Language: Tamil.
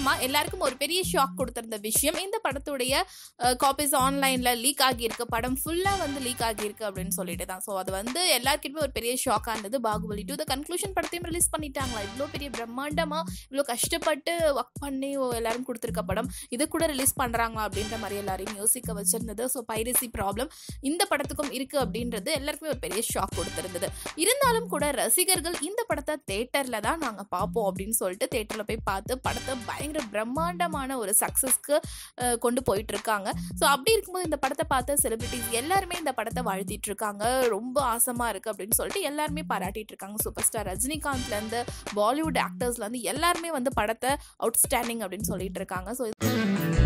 அப்புறமா எல்லாருக்கும் ஒரு பெரிய ஷாக் கொடுத்திருந்த விஷயம் இந்த படத்துடைய காப்பீஸ் ஆன்லைன்ல லீக் ஆகியிருக்கு படம் ஃபுல்லா வந்து லீக் ஆகியிருக்கு அப்படின்னு சொல்லிட்டு தான் ஸோ அது வந்து எல்லாருக்குமே ஒரு பெரிய ஷாக்காக இருந்தது பாகுபலி டூ த கன்க்ளூஷன் படத்தையும் ரிலீஸ் பண்ணிட்டாங்களா இவ்வளோ பெரிய பிரம்மாண்டமா இவ்வளோ கஷ்டப்பட்டு ஒர்க் பண்ணி எல்லாரும் கொடுத்துருக்க படம் இது கூட ரிலீஸ் பண்றாங்களா அப்படின்ற மாதிரி எல்லாரையும் யோசிக்க வச்சிருந்தது ஸோ பைரசி ப்ராப்ளம் இந்த படத்துக்கும் இருக்கு அப்படின்றது எல்லாருக்குமே ஒரு பெரிய ஷாக் கொடுத்திருந்தது இருந்தாலும் கூட ரசிகர்கள் இந்த படத்தை தேட்டர்ல தான் நாங்க பார்ப்போம் அப்படின்னு சொல்லிட்டு தேட்டர்ல போய் பார்த்து படத்தை பயங்கர பிரம்மாண்டமான ஒரு சக்சஸ்க்கு கொண்டு போயிட்டு இருக்காங்க ஸோ அப்படி இருக்கும்போது இந்த படத்தை பார்த்த செலிபிரிட்டிஸ் எல்லாருமே இந்த படத்தை வாழ்த்திட்டு இருக்காங்க ரொம்ப ஆசமா இருக்கு அப்படின்னு சொல்லிட்டு எல்லாருமே பாராட்டிட்டு இருக்காங்க சூப்பர் ஸ்டார் ரஜினிகாந்த்ல இருந்து பாலிவுட் ஆக்டர்ஸ்ல இருந்து எல்லாருமே வந்து படத்தை அவுட்ஸ்டாண்டிங் அப்படின்னு சொல்லிட்டு இருக்காங்க ஸோ